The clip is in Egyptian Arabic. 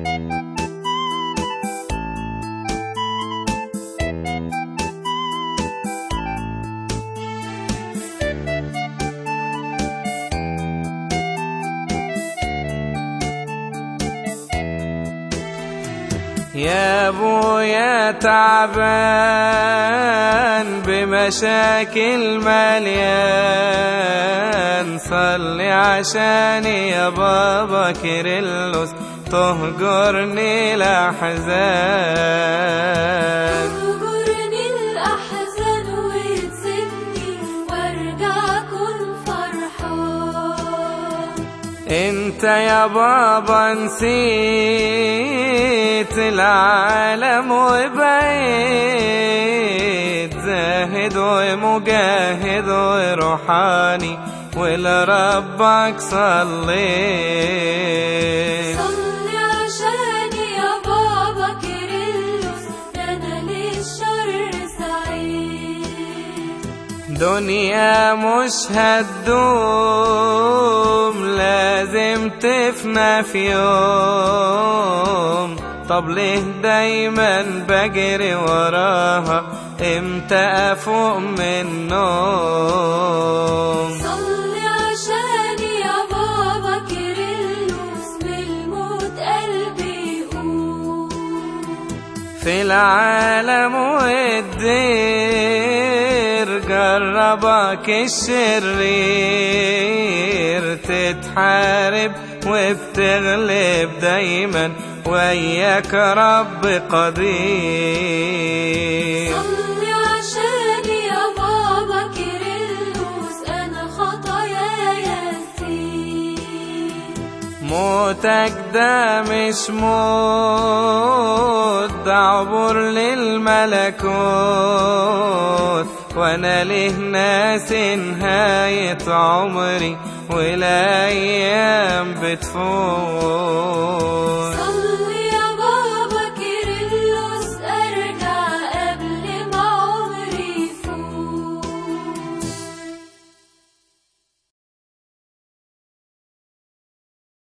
يا ابويا تعبان بمشاكل مليان صلي عشاني يا بابا كيرلس تهجرني الاحزان تهجرني الأحزان وتسيبني وارجع أكون فرحان انت يا بابا نسيت العالم وبعيد زاهد ومجاهد وروحاني ولربك صليت صلي عشاني يا بابا كيرلس ده أنا للشر سعيد دنيا مش هتدوم لازم تفنى في يوم طب ليه دايما بجري وراها امتى افوق من النوم صلي عشاني يا بابا كيرلس بالموت قلبي يقوم في العالم والدير جربك الشرير تتحارب وبتغلب دايما وياك رب قدير صلي عشاني يا بابا كيرلس أنا خطاياي كتير موتك ده مش موت ده عبور للملكوت وانا له ناس نهاية عمري والايام بتفوت